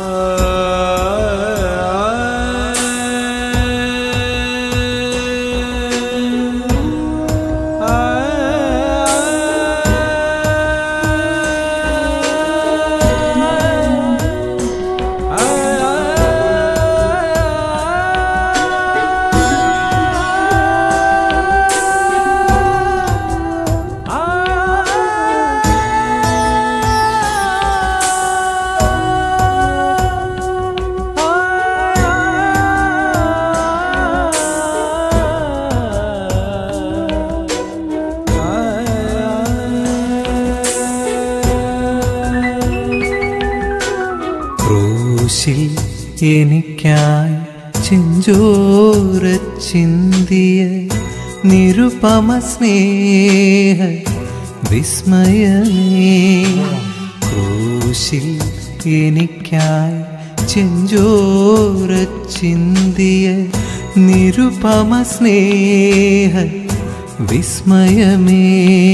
ക്രൂശിൽ എനിക്കായി ചെഞ്ചോര ചിന്തിയ നിരുപമ സ്നേഹ വിസ്മയമേ ക്രൂശിൽ എനിക്കായി ചെഞ്ചോര ചിന്തിയ നിരുപമ സ്നേഹ വിസ്മയമേ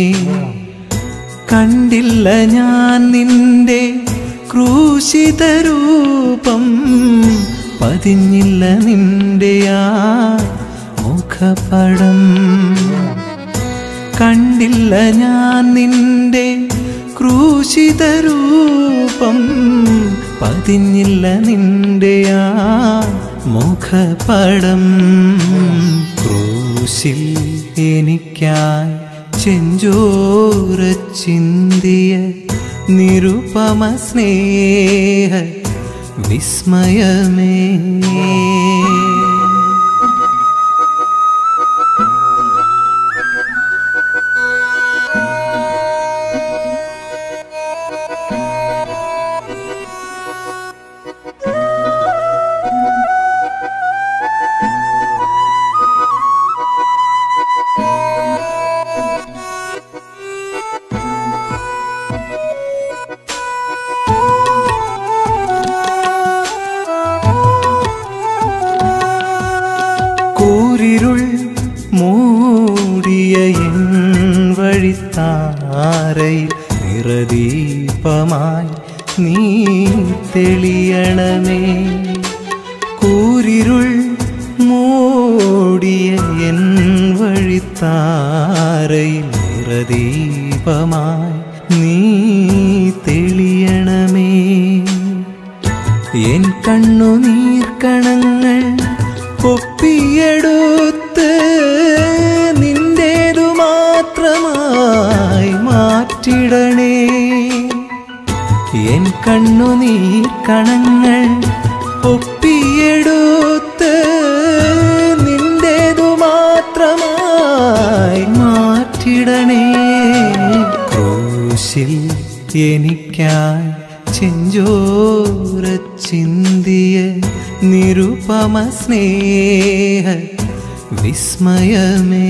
കണ്ടില്ല ഞാൻ നിന്റെ ക്രൂശിത രൂപം പതിഞ്ഞില്ല നിന്റെ ആ മുഖപടം കണ്ടില്ല ഞാൻ നിന്റെ ക്രൂശിത രൂപം പതിഞ്ഞില്ല നിന്റെ ആ മുഖപടം ക്രൂശിൽ എനിക്കായി ചെഞ്ചോര ചിന്തിയ നിരുപമ സ്നേഹ വിസ്മയമേ കൂരിരുൾ മൂടിയ എൻ വഴിത്താരയിൽ നിറദീപമായി നീ തെളിയണമേ കൂരിരുൾ മൂടിയ എൻ വഴിത്താരയിൽ നിറദീപമായി നീ തെളിയണമേ എൻ കണ്ണുനീർക്കണങ്ങൾ ഒപ്പിയെടുത്ത് നിന്റേതു മാത്രമായി മാറ്റിടണേ എൻ കണ്ണുനീർക്കണങ്ങൾ ഒപ്പിയെടുത്ത് നിന്റേതു മാത്രമായി മാറ്റിടണേ ക്രൂശിൽ എനിക്കായി ചെഞ്ചോര ചിന്തിയ നിരുപമ സ്നേഹ വിസ്മയമേ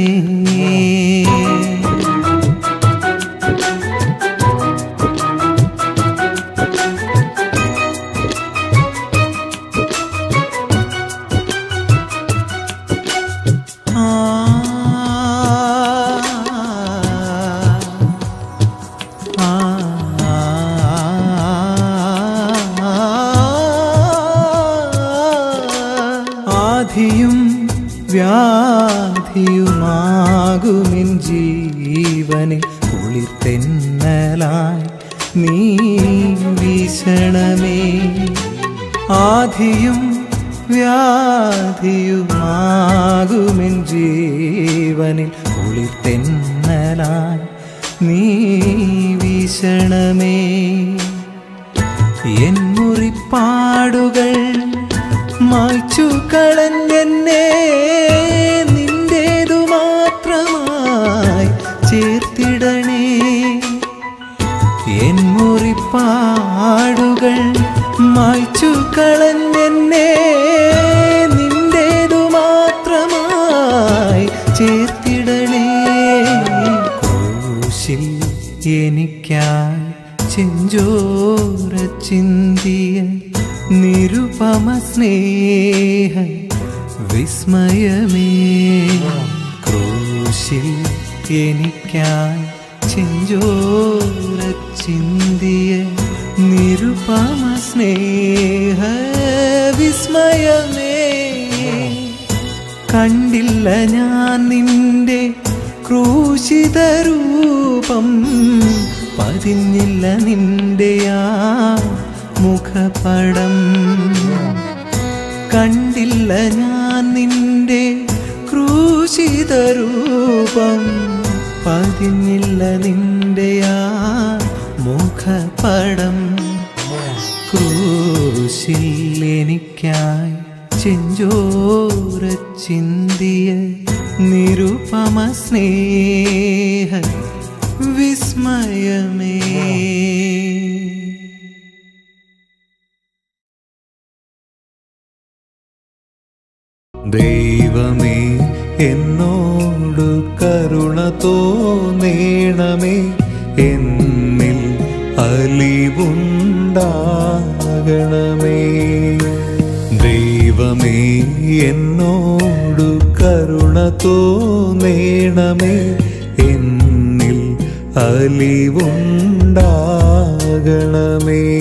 ആധിയും വ്യാധിയുമാകുമിൻ ജീവനിൽ കുളിർത്തെന്നലായി നീ വീശണമേ ആധിയും വ്യാധിയുമാകുമിൻ ജീവനിൽ കുളിർത്തെന്നലായി നീ വീശണമേ എൻ മുറിപ്പാടുകൾ മായ്ച്ചു കളഞ്ഞെന്നെ നിന്റേതു മാത്രമായി ചേർത്തിടണേ എൻ മുറിപ്പാടുകൾ മായ്ച്ചു കളഞ്ഞെന്നെ നിന്റേതു മാത്രമായി ചേർത്തിടണേ ക്രൂശിൽ എനിക്കായി ചെഞ്ചോര ചിന്തിയ നിരുപമ സ്നേഹ വിസ്മയമേ ക്രൂശിൽ എനിക്കായി ചെഞ്ചോര ചിന്തിയ നിരു നിരുപമ സ്നേഹ വിസ്മയമേ കണ്ടില്ല ഞാൻ നിന്റെ ക്രൂശിത രൂപം പതിഞ്ഞില്ല നിന്റെ ആ മുഖപടം കണ്ടില്ല ഞാൻ നിന്റെ ക്രൂശിത രൂപം പതിഞ്ഞില്ല നിന്റെ ആ മുഖപടം ക്രൂശിൽ എനിക്കായി ചെഞ്ചോര ചിന്തിയ നിരുപമ സ്നേഹ വിസ്മയമേ ദൈവമേ എന്നോട് കരുണ തോന്നേണമേ എന്നിൽ അലിവുണ്ടാകണമേ ദൈവമേ എന്നോട് കരുണ തോന്നേണമേ എന്നിൽ അലിവുണ്ടാകണമേ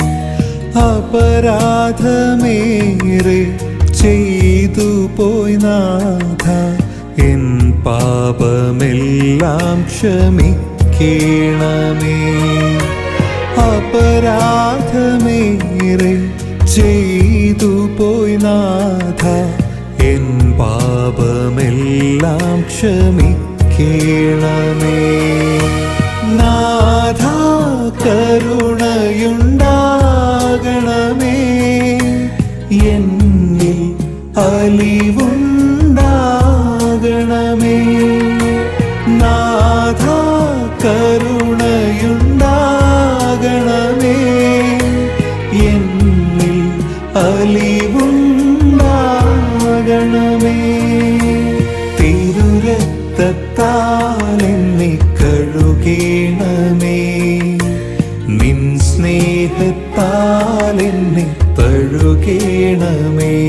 അപരാധമേറെ ചെയ്തു പോയി നാഥ എൻ പാപമെല്ലാം ക്ഷമിക്കണമേ അപരാധമേറെ ചെയ്തു പോയി നാഥ എൻ പാപമെല്ലാം ക്ഷമിക്കണമേ നാഥ കരുണയുണ്ടാകണമേ എന്നിൽ അലിവുണ്ടാകണമേ നാഥ കരുണയുണ്ടാകണമേ എന്നിൽ അലിവുണ്ടാകണമേ തിരുരത്താലെന്നെ കഴുകേണമേ നിൻ സ്നേഹത്താലെന്നെ തഴുകേണമേ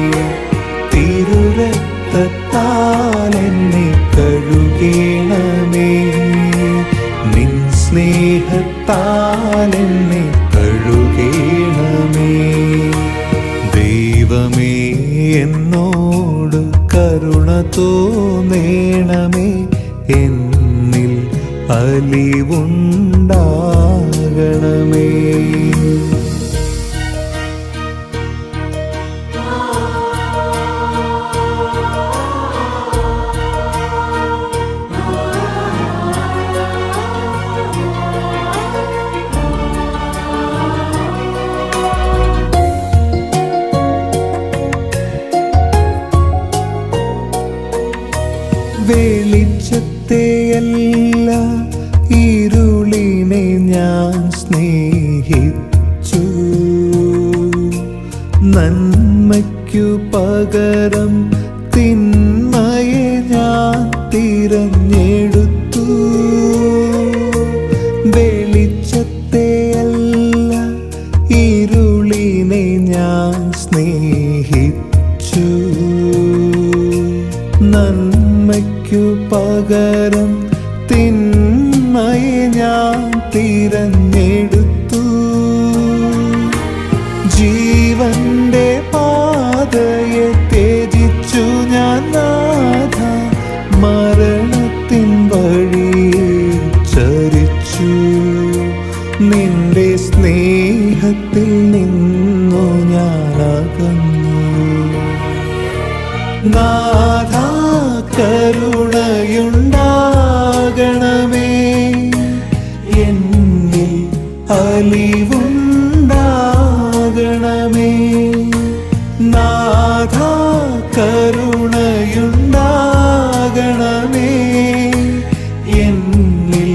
തിരുരത്താലെന്നെ കഴുകേണമേ നിൻ സ്നേഹത്താലെന്നെ കഴുകേണമേ ദൈവമേ എന്നോട് കരുണ തോന്നേണമേ എന്നിൽ അലിവുണ്ടാകണമേ വെളിച്ചത്തെയല്ല ഇരുളിനെ ഞാൻ സ്നേഹിച്ചു നന്മയ്ക്കു പകരം തിന്മയെ ഞാൻ തിരഞ്ഞെടുത്തു വെളിച്ചത്തെയല്ല ഇരുളിനെ ഞാൻ സ്നേഹിച്ചു നന്മയ്ക്കു പകരം തിന്മയെ ഞാൻ തിരഞ്ഞെടുത്തു ജീവന്റെ പാതയെ ത്യജിച്ചു ഞാൻ നാഥ മരണത്തിൻ വഴിയെ ചരിച്ചു നിന്റെ സ്നേഹത്തിൽ നിന്നു ഞാൻ അകന്നു നാഥ കരുണയുണ്ടാകണമേ എന്നിൽ അലിവുണ്ടാകണമേ നാഥ കരുണയുണ്ടാകണമേ എന്നിൽ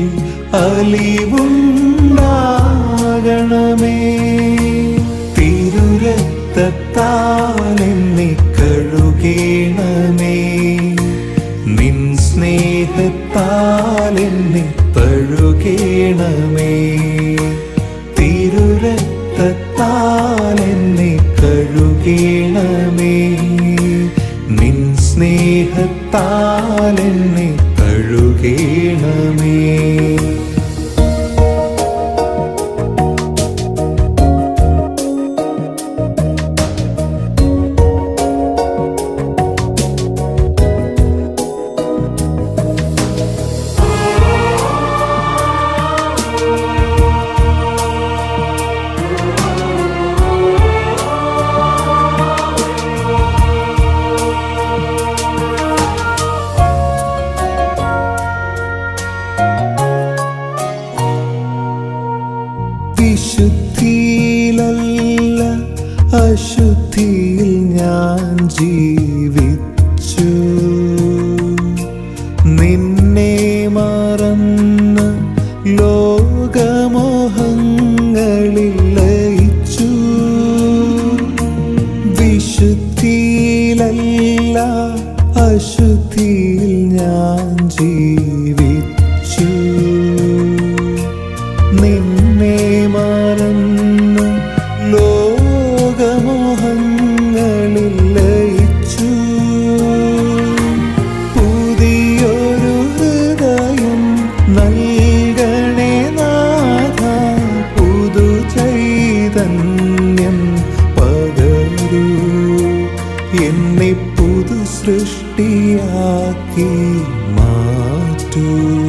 അലിവുണ്ടാകണമേ തിരുരത്താലെന്നെ കഴുകേണമേ നിൻ സ്നേഹത്താലെന്നെ തഴുകേണമേ തിരുരത്താലെന്നെ കഴുകേണമേ നിൻ സ്നേഹത്താലെന്നെ തഴുകേണമേ ജീവിച്ചു നിന്നെ മറന്നു ലോകമോഹങ്ങളിൽ ലയിച്ചു പുതിയൊരു ഹൃദയം നൽകണേ നാഥ പുതു ചൈതന്യം പകരൂ എന്നെ പുതു സൃഷ്ടിയാക്കി മാറ്റൂ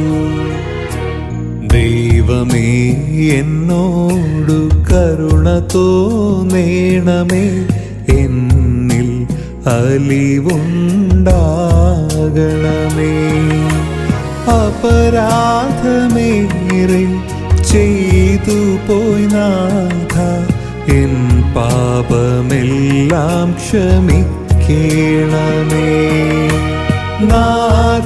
ദൈവമേ എന്നോടു കരുണ തോന്നേണമേ എന്നിൽ അലിവുണ്ടാകണമേ അപരാധമേറെ ചെയ്തു പോയി നാഥ എൻ പാപമെല്ലാം ക്ഷമിക്കണമേ നാഥ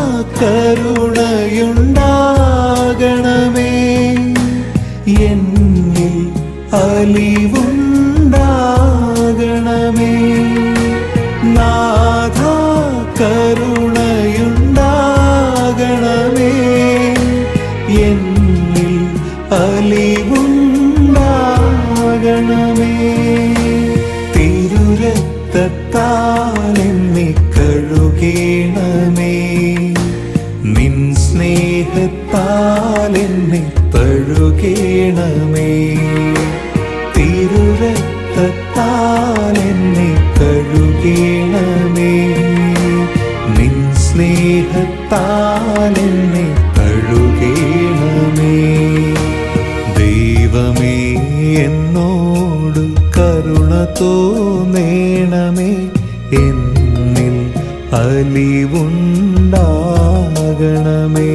കരുണയുണ്ടാകണമേ എന്നിൽ അലിവുണ്ടാകണമേ നാഥ കരുണയുണ്ടാകണമേ എന്നിൽ അലിവുണ്ടാകണമേ തിരുരക്തത്താലെന്നെ കഴുകേണമേ നിൻ സ്നേഹത്താലെന്നെ തഴുകേണമേ തിരുരക്തത്താലെന്നെ കഴുകേണമേ നിൻ സ്നേഹത്താലെന്നെ കഴുകേണമേ ദൈവമേ എന്നോട് കരുണ തോന്നേണമേ എന്നിൽ അലിവുണ്ടാകണമേ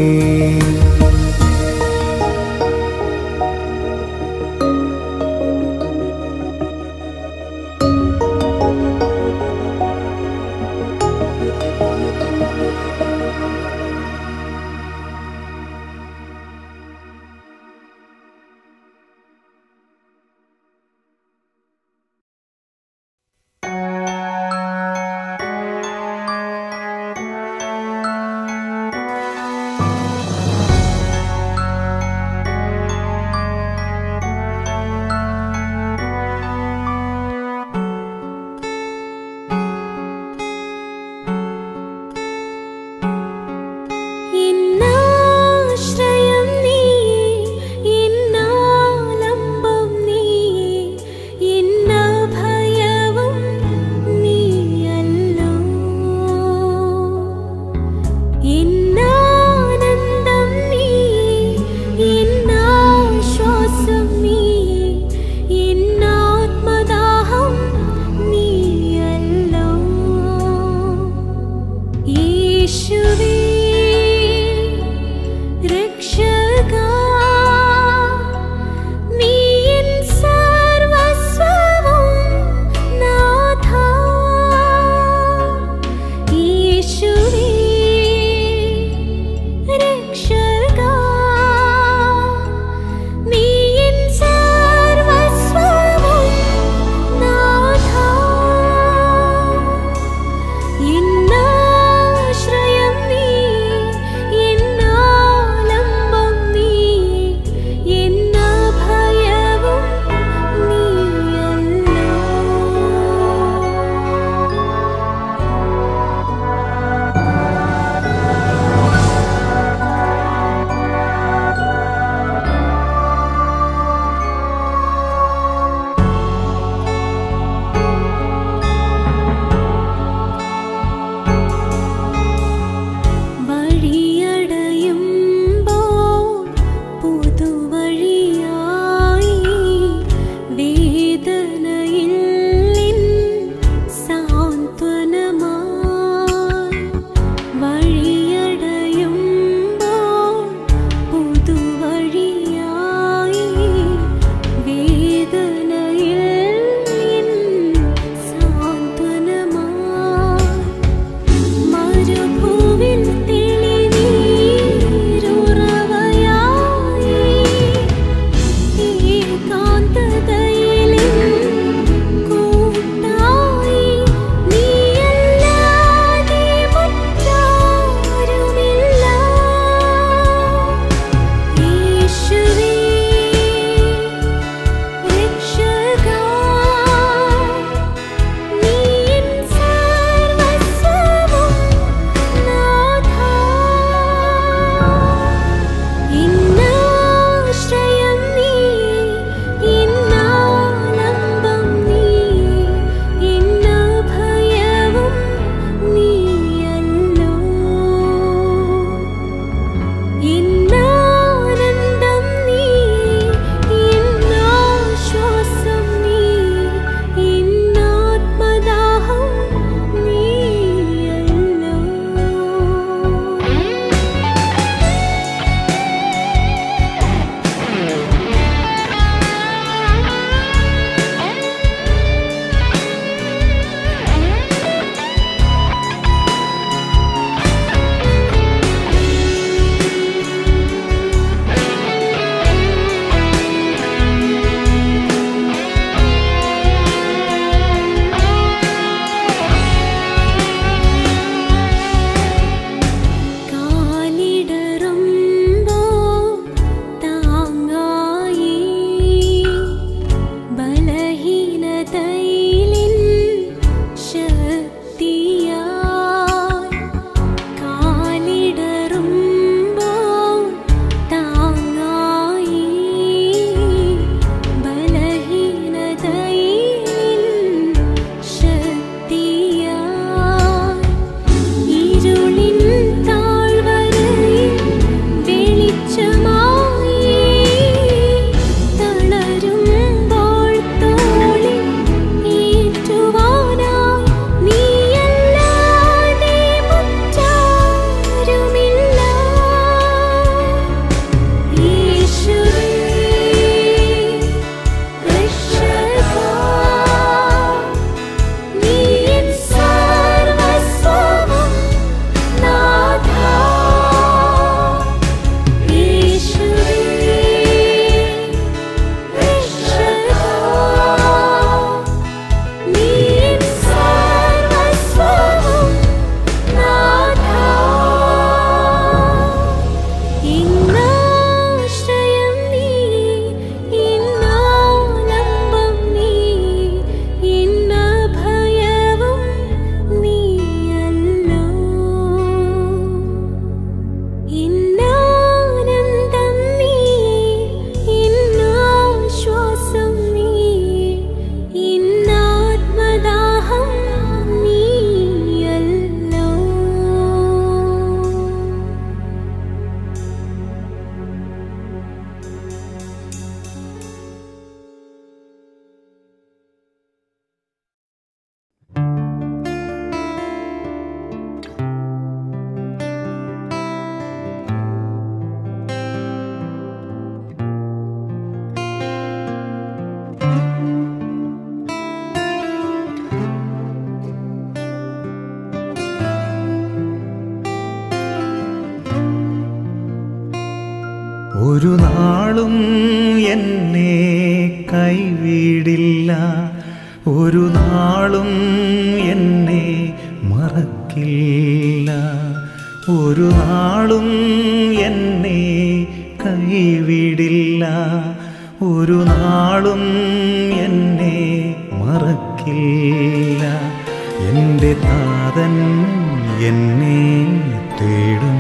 ഒരു നാളും എന്നെ കൈവിടില്ല ഒരു നാളും എന്നെ മറക്കില്ല ഒരു നാളും എന്നെ കൈവിടില്ല ഒരു നാളും എന്നെ മറക്കില്ല എൻ്റെ താതൻ എന്നെ തേടും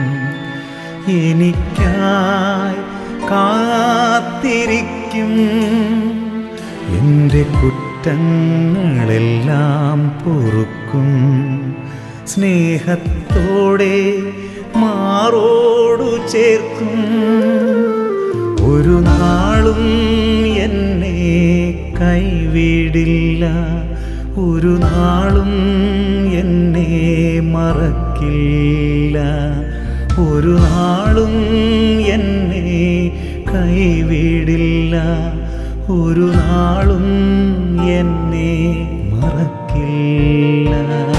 എനിക്കായി കാത്തിരിക്കും എൻ്റെ കുറ്റങ്ങളെല്ലാം പൊറുക്കും സ്നേഹത്തോടെ മാറോടു ചേർക്കും ഒരു നാളും എന്നെ കൈവിടില്ല ഒരു നാളും എന്നെ മറക്കില്ല ഒരു നാളും എന്നെ കൈവിടില്ല ഒരു നാളും എന്നെ മറക്കില്ല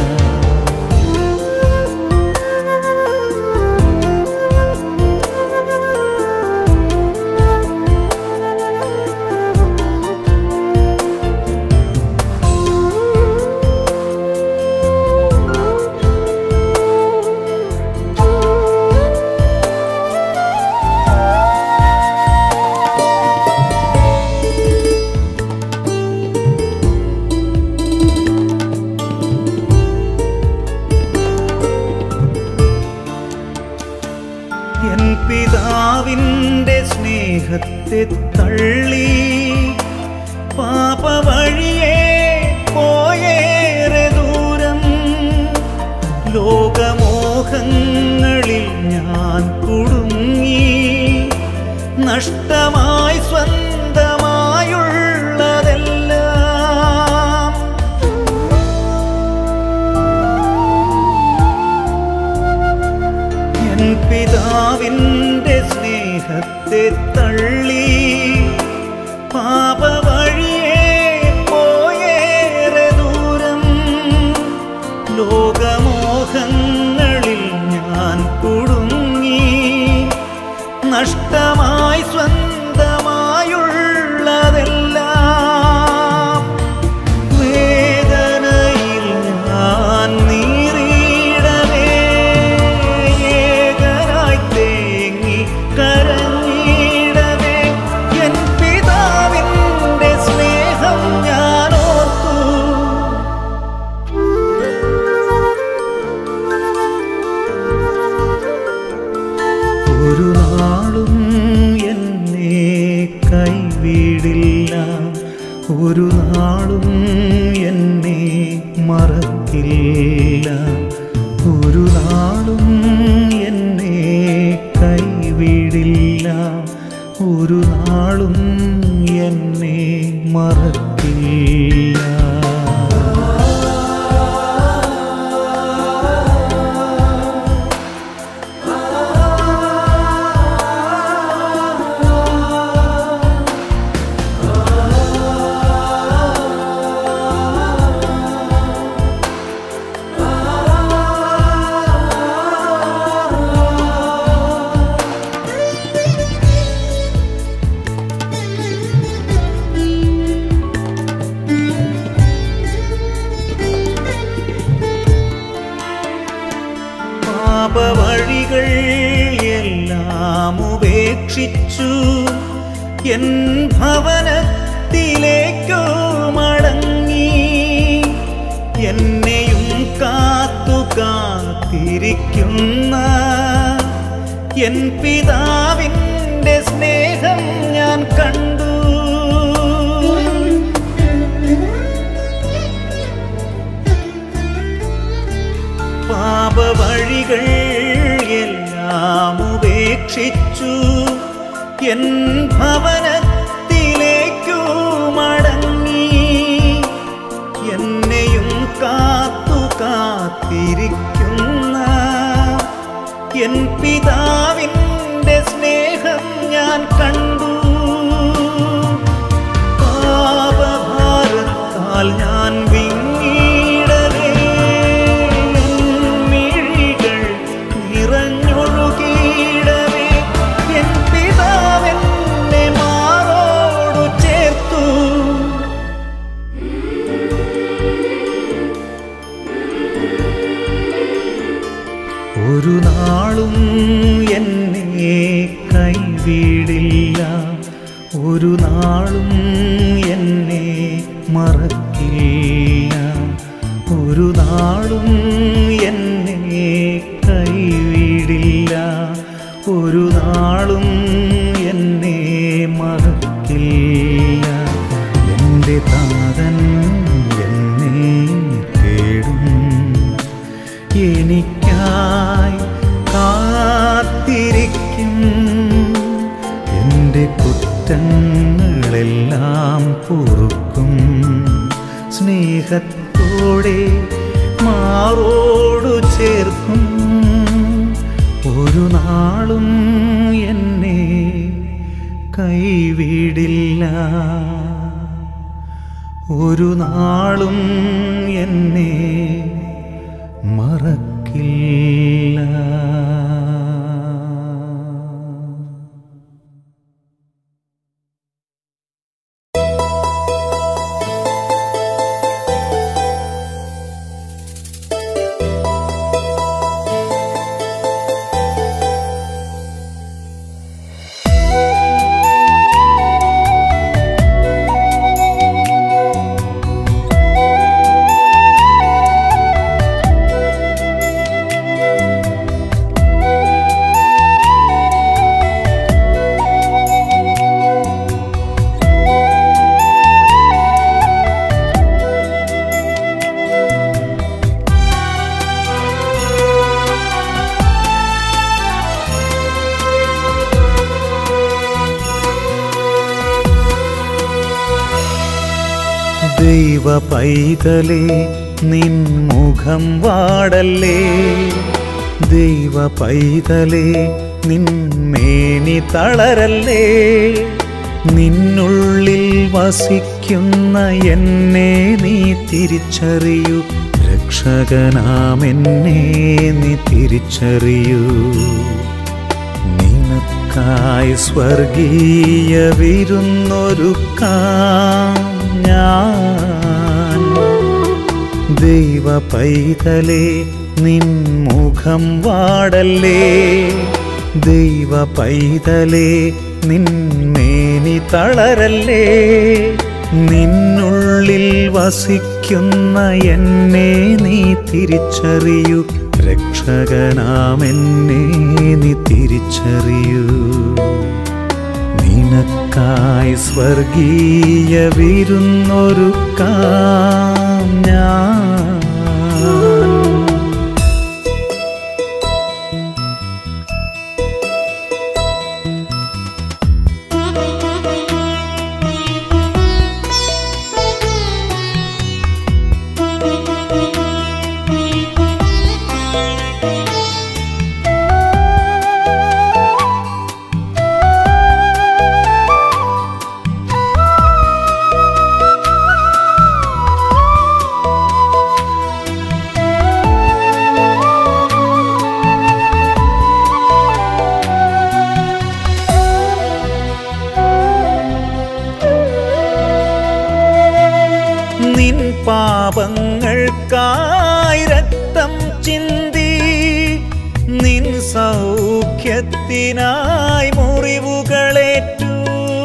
എൻ പിതാവിൻ്റെ സ്നേഹത്തെ തള്ളി പാപ വഴിയെ പോയേറെ ദൂരം ലോകമോഹങ്ങളിൽ ഞാൻ കുടുങ്ങി നഷ്ടമായി സ്വന്തമായുള്ളതെല്ലാം എൻ പിതാവിൻ്റെ സ്നേഹത്തെ തള്ളി പാപ വഴിയെ പോയേറെ ദൂരം ലോകമോഹങ്ങളിൽ ഞാൻ കുടുങ്ങി നഷ്ടമായി സ്വന്തമായുള്ളതെല്ലാം വേദനയിൽ ഞാൻ നീറിയിടവേ ഏകനായി തേങ്ങി കരഞ്ഞിടവേ എൻ പിതാവിൻ്റെ സ്നേഹം ഞാൻ ഓർത്തു ഒരു നാളും എന്നെ കൈവിടില്ല ഒരു നാളും എന്നെ മറക്കില്ല ഒരു നാളും എന്നെ കൈവിടില്ല ഒരു നാളും എന്നെ മറക്കില്ല പാപവഴികൾ എല്ലാം ഉപേക്ഷിച്ചു എൻ ഭവനത്തിലേക്കു മടങ്ങി എന്നെയും കാത്തു കാത്തിരിക്കുന്ന എൻ പിതാവിൻ്റെ സ്നേഹം ഞാൻ കണ്ടു പാപവഴികൾ എല്ലാം ഉപേക്ഷിച്ചു എൻ ഭവനത്തിലേക്കു മടങ്ങി എന്നെയും കാത്തു കാത്തിരിക്കുന്ന എൻ പിതാവിൻ്റെ സ്നേഹം ഞാൻ കണ്ടു പാപഭാരത്താൽ ഞാൻ വിങ്ങിടവേ മിഴികൾ നിറഞ്ഞൊഴുകിയിടവേ എൻ പിതാ ഒരു നാളും എന്നെ മറക്കില്ല എൻ്റെ താതൻ എന്നെ തേടും എനിക്കായി കാത്തിരിക്കും എൻ്റെ കുറ്റങ്ങളെല്ലാം പൊറുക്കും സ്നേഹത്തോടെ മാറോടു ചേർക്കും ഒരു നാളും എന്നെ കൈവിടില്ല ഒരു നാളും എന്നെ മറക്കില്ല ദൈവ പൈതലേ നിൻ മുഖം വാടല്ലേ ദൈവ പൈതലേ നിൻ മേനി തളരല്ലേ നിന്നുള്ളിൽ വസിക്കുന്ന എന്നെ നീ തിരിച്ചറിയൂ രക്ഷകനാമെന്നെ നീ തിരിച്ചറിയൂ നിനക്കായി സ്വർഗീയ വിരുന്നൊരുക്കാം ഞാൻ ദൈവ പൈതലേ നിൻ മുഖം വാടല്ലേ ദൈവ പൈതലേ നിൻ മേനി തളരല്ലേ നിന്നുള്ളിൽ വസിക്കുന്ന എന്നെ നീ തിരിച്ചറിയൂ രക്ഷകനാമെന്നെ നീ തിരിച്ചറിയൂ നിനക്കായി സ്വർഗീയ വിരുന്നൊരുക്കാം ഞാൻ നിൻ പാപങ്ങൾക്കായി രക്തം ചിന്തി നിൻ സൗഖ്യത്തിനായി മുറിവുകളേറ്റു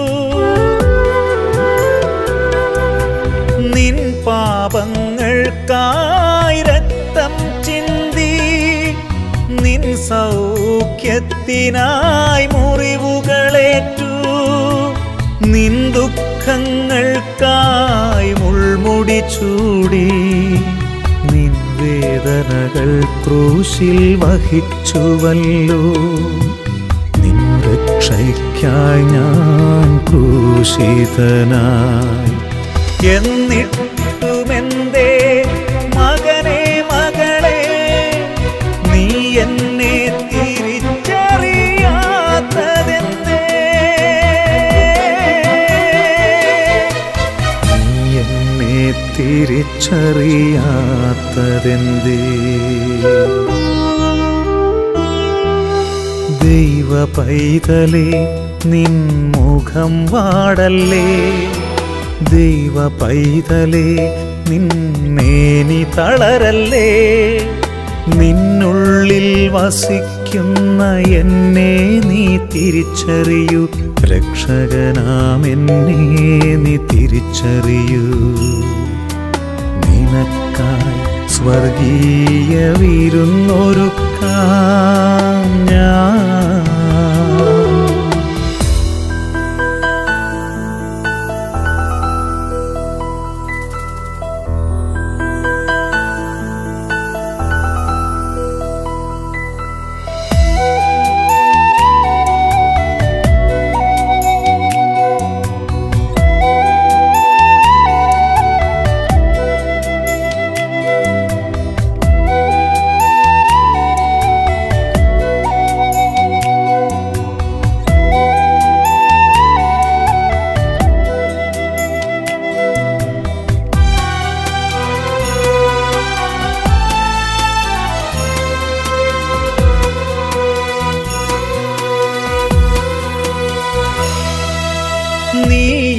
നിൻ പാപങ്ങൾക്കായി രക്തം ചിന്തി നിൻ സൗഖ്യത്തിനായി മുറിവുകളേറ്റു നിൻ ദുഃഖങ്ങൾക്കായി മുൾമുടി ചൂടി നിൻ വേദനകൾ ക്രൂശിൽ വഹിച്ചുവല്ലോ നിൻ രക്ഷയ്ക്കായി ഞാൻ ക്രൂശിതനായി എന്നിട്ടുമെന്തേ മകനെ മകളെ നീ എന്നെ തിരിച്ചറിയാത്തതെന്തേ നീ എന്നെ തിരിച്ചറിയാത്തതെന്തേ ദൈവ പൈതലേ നിൻ മുഖം വാടല്ലേ ദൈവ പൈതലേ നിന്നേനി തളരല്ലേ നിന്നുള്ളിൽ വസിക്കുന്ന എന്നെ നീ തിരിച്ചറിയൂ രക്ഷകനാമെന്നെ നീ തിരിച്ചറിയൂ നിനക്കായി സ്വർഗീയ വിരുന്നൊരുക്കാം ഞാൻ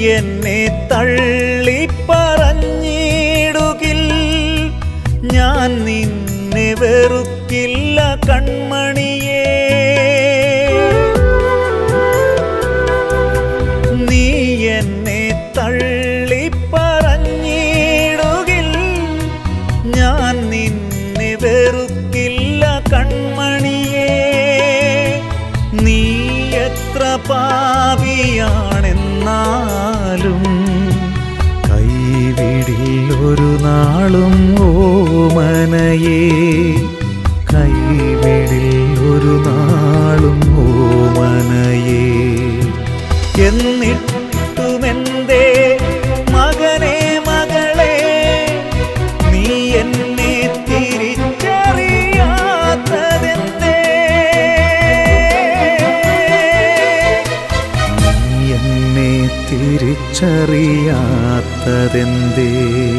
എന്നെ തള്ളി പറഞ്ഞിടുകിൽ ഞാൻ നിന്നെ വെറുക്കില്ല കൺമണിയേ നീ എന്നെ തള്ളി പറഞ്ഞിടുകിൽ ഞാൻ നിന്നെ വെറുക്കില്ല കൺമണിയേ നീ എത്ര പാപിയാണെന്നാലും കൈവിടിൽ ഒരു നാളും ഓമനയേ കൈവിടിൽ ഒരു നാളും ഓമനയേ എന്നിട്ടുമെന്തേ മകനെ മകളെ നീ എന്നെ തിരിച്ചറിയാത്തതെന്തേ നീ എന്നെ തിരിച്ചറിയാത്തതെന്തേ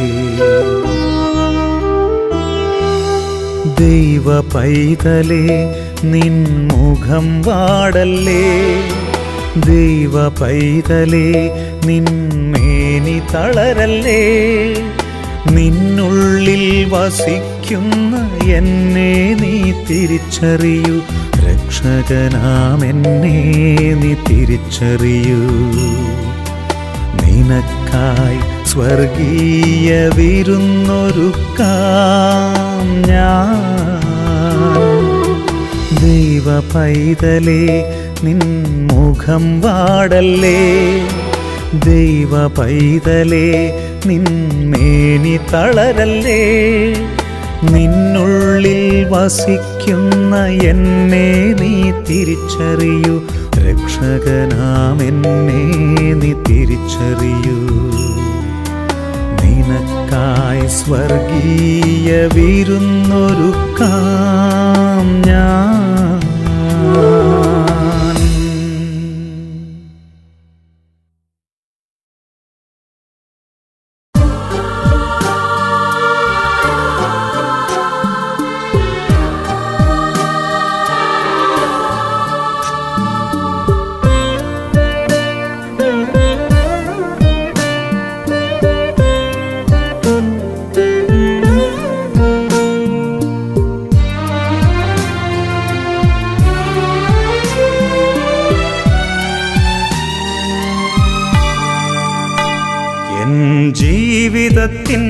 ദൈവ പൈതലേ നിൻ മുഖം വാടല്ലേ ദൈവ പൈതലേ നിന്മേനി തളരല്ലേ നിന്നുള്ളിൽ വസിക്കുന്ന എന്നെ നീ തിരിച്ചറിയൂ രക്ഷകനാം എന്നെ നീ തിരിച്ചറിയൂ നിനക്കായി സ്വർഗീയ വിരുന്നൊരുക്കാം ഞാൻ ദൈവ പൈതലേ നിൻ മുഖം വാടല്ലേ ദൈവ പൈതലേ നിന്മേനി തളരല്ലേ നിന്നുള്ളിൽ വസിക്കുന്ന എന്നെ നീ തിരിച്ചറിയൂ രക്ഷകനാം എന്നെ നീ തിരിച്ചറിയൂ നിനക്കായി സ്വർഗീയ വിരുന്നൊരുക്കാം ഞാൻ എൻ ജീവിതത്തിൻ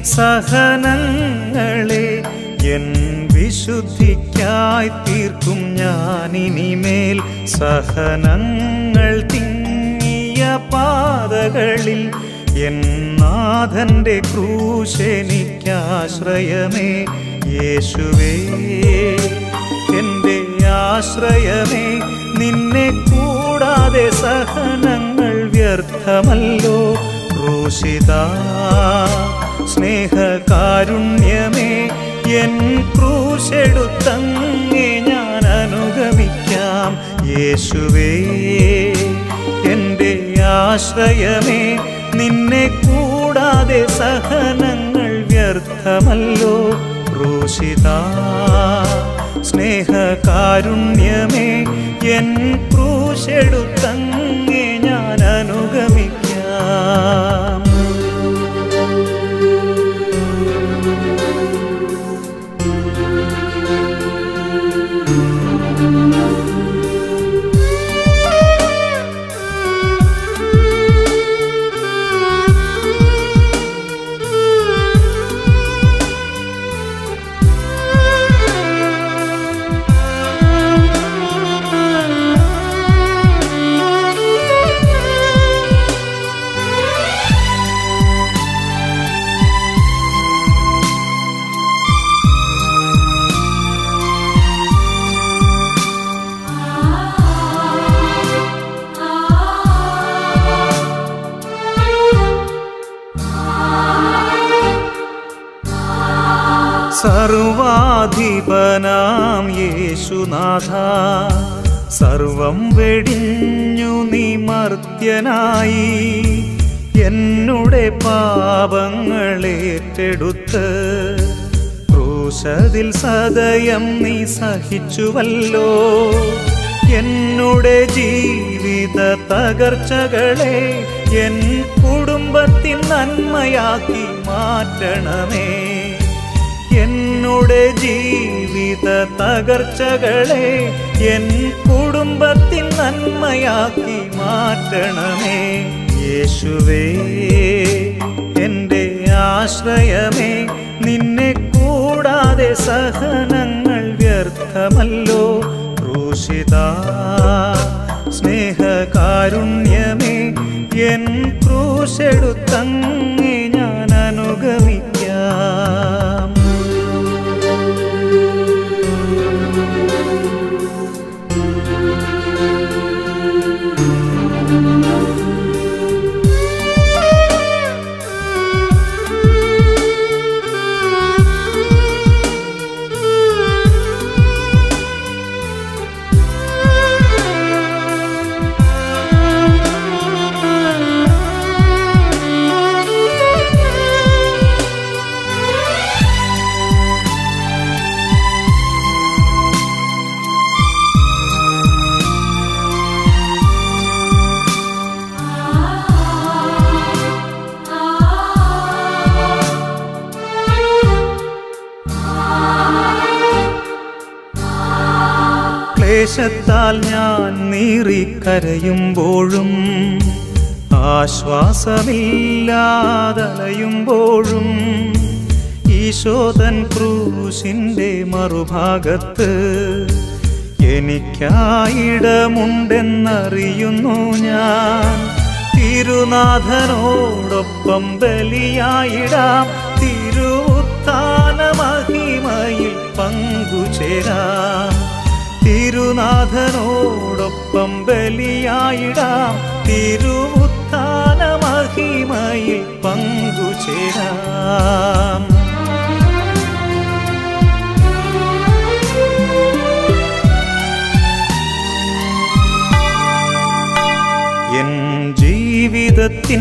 സഹനങ്ങളെ എൻ വിശുദ്ധിക്കായി തീർക്കും ഞാനിനിമേൽ സഹനങ്ങൾ തിങ്ങിയ പാതകളിൽ എൻ നാഥന്റെ ക്രൂശെനിക്കാശ്രയമേ യേശുവേ എൻ്റെ ആശ്രയമേ നിന്നെ കൂടാതെ സഹനങ്ങൾ വ്യർത്ഥമല്ലോ ക്രൂശിത സ്നേഹകാരുണ്യമേ എൻ ക്രൂശെടുത്തങ്ങേ ഞാൻ അനുഗമിക്കാം യേശുവേ എൻ്റെ ആശ്രയമേ നിന്നെ കൂടാതെ സഹനങ്ങൾ വ്യർത്ഥമല്ലോ ക്രൂശിത സ്നേഹകാരുണ്യമേ എൻ ക്രൂശെടുത്തങ്ങേ ഞാൻ അനുഗമിക്കാം സർവാധിപനാം യേശുനാഥ സർവം വെടിഞ്ഞു നിമർത്യനായി എന്നുടെ പാപങ്ങളേറ്റെടുത്ത് ക്രൂശതിൽ സദയം നീ സഹിച്ചുവല്ലോ എന്നുടെ ജീവിത തകർച്ചകളെ എൻ കുടുംബത്തിൻ നന്മയാക്കി മാറ്റണമേ എന്നുടെ ജീവിത തകർച്ചകളെ എൻ കുടുംബത്തിൻ നന്മയാക്കി മാറ്റണമേ യേശുവേ എൻ്റെ ആശ്രയമേ നിന്നെ കൂടാതെ സഹനങ്ങൾ വ്യർത്ഥമല്ലോ ക്രൂശിത സ്നേഹകാരുണ്യമേ എൻ ക്രൂശെടുത്തങ്ങി ഞാൻ അനുഗമിക്കാം ക്ലേശത്താൽ ഞാൻ നീറിക്കരയുമ്പോഴും ആശ്വാസമില്ലാതലയുമ്പോഴും ഈശോതൻ ക്രൂശിൻ്റെ മറുഭാഗത്ത് എനിക്കായിടമുണ്ടെന്നറിയുന്നു ഞാൻ തിരുനാഥനോടൊപ്പം ബലിയായിടാം തിരുത്താന മഹിമയിൽ പങ്കുചേരാം തിരുനാഥനോടൊപ്പം ബലിയായിടാം തിരുവുത്ഥാന മഹിമയിൽ പങ്കുചേരാം എൻ ജീവിതത്തിൻ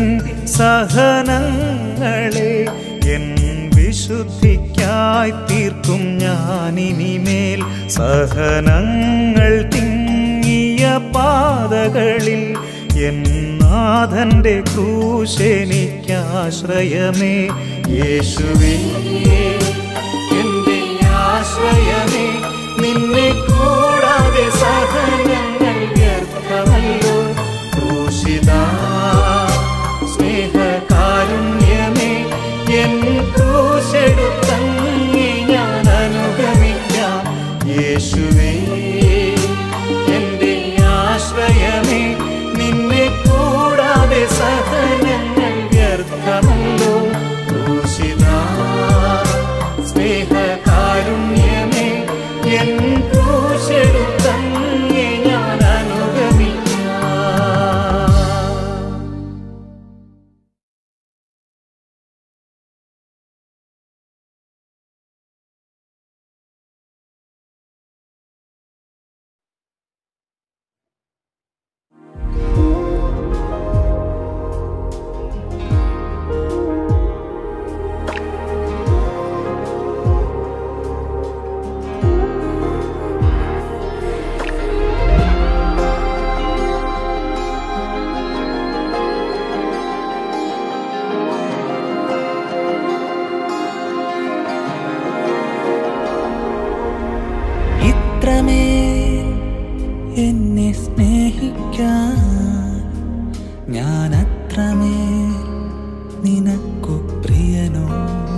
സഹനങ്ങളെ എൻ വിശുദ്ധിക്കായി തീർക്കും ഞാനിനിമേൽ സഹനങ്ങൾ തിങ്ങിയ പാതകളിൽ എൻ നാഥന്റെ ക്രൂശെനിക്കാശ്രയമേ യേശുവേ എന്റെ ആശ്രയമേ നിന്നെ കൂടാതെ സഹനങ്ങൾ വ്യർത്ഥമല്ലോ ക്രൂശിത സ്നേഹകാരുണ്യമേ എൻ ക്രൂശെടുത്തങ്ങി ഞാൻ അനുഗമിക്കാം യേശുവേ എന്റെ ആശ്രയമേ നിന്നെ കൂടാതെ സഹനങ്ങൾ വ്യർത്ഥമല്ലോ ക്രൂശിത സ്നേഹകാരുണ്യമേ എൻ ക്രൂശെടുത്തങ്ങി ഞാൻ അനുഗമിക്കാം ഇത്രമേൽ എന്നെ സ്നേഹിക്കാൻ ഞാൻ അത്രമേൽ നിനക്കു പ്രിയനോ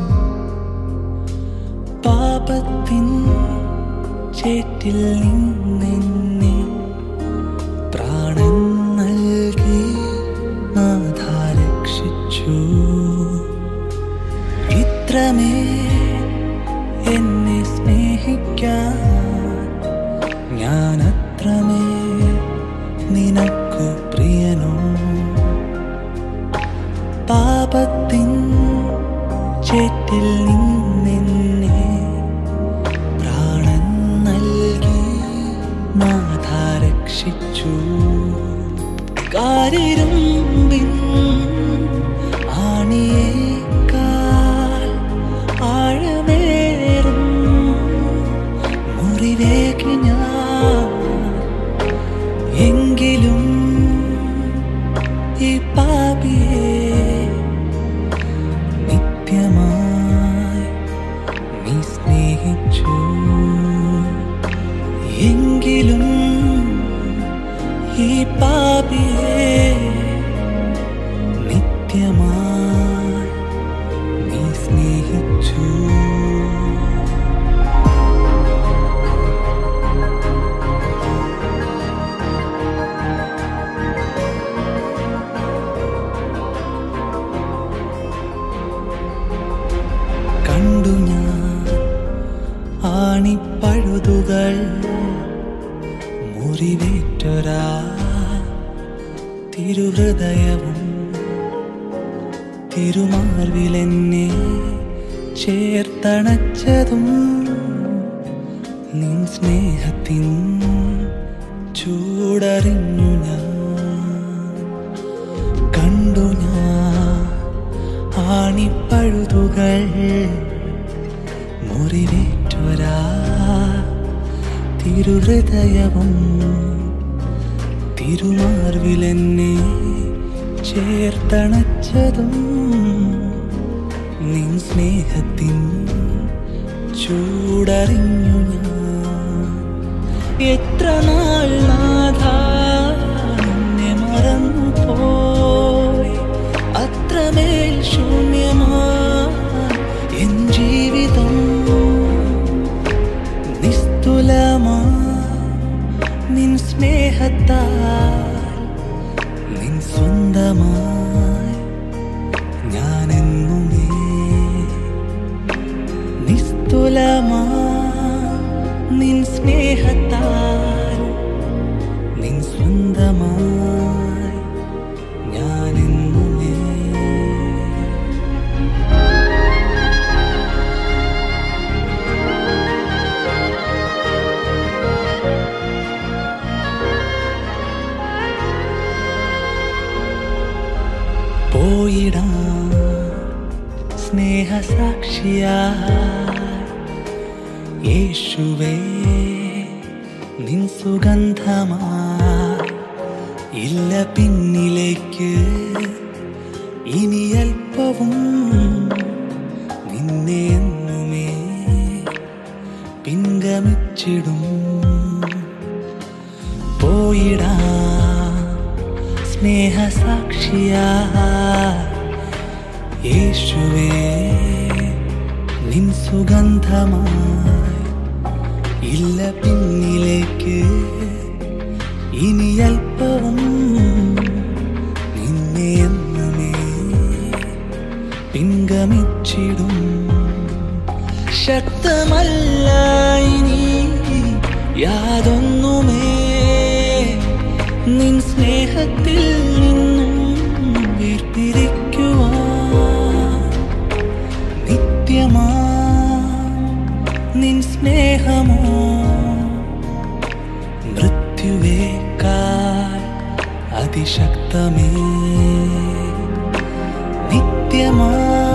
പാപത്തിൻ ചേറ്റിൽ നിന്നെന്നെ പ്രാണൻ നൽകി നാഥ രക്ഷിച്ചു ഇത്രമേൽ എന്നെ സ്നേഹിക്കാൻ ഞാൻ അത്രമേൽ നിനക്കു പ്രിയനോ പാപത്തിൻ ചേറ്റിൽ നിന്നെന്നെ പ്രാണൻ നൽകി നാഥ രക്ഷിച്ചു കാരിരുമ്പിൻ ആണിയേക്കാൾ ആഴമേറും മുറിവേക്ക് ഞാൻ ഈ പാപിയെ നിത്യമായി നീ സ്നേഹിച്ചു കണ്ടു ഞാൻ ആണിപ്പഴുതുകൾ മുറിവേറ്റൊരാ തിരുഹൃദയവും തിരുമാർവിലെന്നെ ചേർത്തണച്ചതും നിൻ സ്നേഹത്തിൻ ചൂടറിഞ്ഞു ഞാൻ കണ്ടു ഞാൻ ആണിപ്പഴുതുകൾ മുറിവേറ്റൊരാ തിരുഹൃദയവും തിരുമാർവിലെന്നെ ചേർത്തണച്ചതും നിൻ സ്നേഹത്തിൻ ചൂടറിഞ്ഞു ഞാൻ എത്ര നാൾ നാഥ നിന്നെ മറന്നു പോയി അത്രമേൽ ശൂന്യമായി എൻ ജീവിതം നിസ്തുലമാ നിൻ സ്നേഹത്താൽ നിൻ സ്വന്തമായി ഞാനെന്നുമേ നിസ്തുലമാ നിൻ സ്നേഹത്താൽ നിൻ സ്വന്തമായി ഞാനെന്നുമേ പോയിടാം സ്നേഹസാക്ഷിയാ യേശുവേ നിൻ സുഗന്ധമാ ഇല്ല പിന്നിലേക്ക് ഇനി അല്പവും നിന്നെ എന്നുമേ പിൻഗമിച്ചിടും പോയിടാ സ്നേഹസാക്ഷിയാ യേശുവേ നിൻ സുഗന്ധമായി ഇല്ല പിന്നിലേക്ക് ഇനി അല്പവും നിന്നെ എന്നുമേ പിൻഗമിച്ചിടും ശക്തമല്ല ഇനി യാതൊന്നുമേ നിൻ സ്നേഹത്തിൽ നിന്നും വേർപിരിക്കുവാൻ നിത്യമാ നിൻ സ്നേഹമോ മൃത്യുവേക്കാൾ അതിശക്തമേ നിത്യമാ